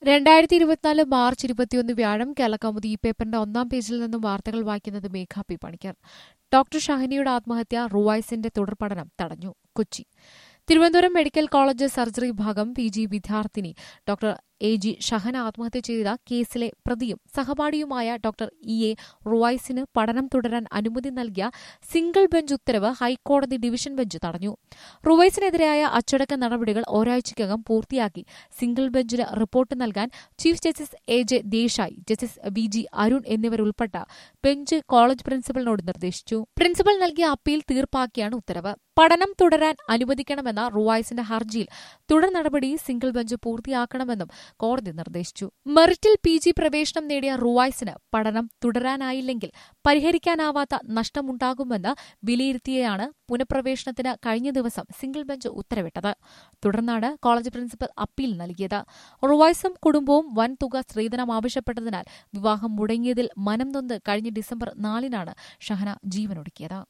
രണ്ടായിരത്തി ഇരുപത്തിനാല് മാർച്ച് ഇരുപത്തിയൊന്ന് വ്യാഴം കേരളകൗമുദി ഈ പേപ്പറിന്റെ ഒന്നാം പേജിൽ നിന്നും വാർത്തകൾ വായിക്കുന്നത് മേഘ പി പണിക്കർ ഡോക്ടർ ഷഹനിയുടെ ആത്മഹത്യ റുവായ്സിന്റെ തുടർപഠനം തടഞ്ഞു Kochi Thiruvananthapuram medical college surgery വിഭാഗം പി ജി വിദ്യാർത്ഥിനി ഡോക്ടർ എ ജി ഷഹന ആത്മഹത്യ ചെയ്ത കേസിലെ പ്രതിയും സഹപാഠിയുമായ ഡോക്ടർ ഇ എ റുവായ്സിന് പഠനം തുടരാൻ അനുമതി നൽകിയ സിംഗിൾ ബെഞ്ച് ഉത്തരവ് ഹൈക്കോടതി ഡിവിഷൻ ബെഞ്ച് തടഞ്ഞു റുവൈസിനെതിരായ അച്ചടക്ക നടപടികൾ ഒരാഴ്ചയ്ക്കകം പൂർത്തിയാക്കി സിംഗിൾ ബെഞ്ചിന് റിപ്പോർട്ട് നൽകാൻ chief justice A J Desai justice V G Arun എന്നിവരുൾപ്പെട്ട ബെഞ്ച് കോളേജ് പ്രിൻസിപ്പലിനോട് നിർദ്ദേശിച്ചു പ്രിൻസിപ്പൽ നൽകിയ അപ്പീൽ തീർപ്പാക്കിയാണ് ഉത്തരവ് പഠനം തുടരാൻ അനുവദിക്കണമെന്ന റുവായ്സിന്റെ ഹർജിയിൽ തുടർ നടപടി സിംഗിൾ ബെഞ്ച് പൂർത്തിയാക്കണമെന്നും കോടതി നിർദ്ദേശിച്ചു മെറിറ്റിൽ പി ജി പ്രവേശനം നേടിയ റുവായ്സിന് പഠനം തുടരാനായില്ലെങ്കിൽ പരിഹരിക്കാനാവാത്ത നഷ്ടമുണ്ടാകുമെന്ന് വിലയിരുത്തിയാണ് പുനഃപ്രവേശനത്തിന് കഴിഞ്ഞ ദിവസം സിംഗിൾ ബെഞ്ച് ഉത്തരവിട്ടത് തുടർന്നാണ് കോളേജ് പ്രിൻസിപ്പൽ അപ്പീൽ നൽകിയത് റുവായ്സും കുടുംബവും വൻ തുക സ്ത്രീധനം ആവശ്യപ്പെട്ടതിനാൽ വിവാഹം മുടങ്ങിയതിൽ മനം നൊന്ന് കഴിഞ്ഞ ഡിസംബർ നാലിനാണ് ഷഹന ജീവനൊടുക്കിയത്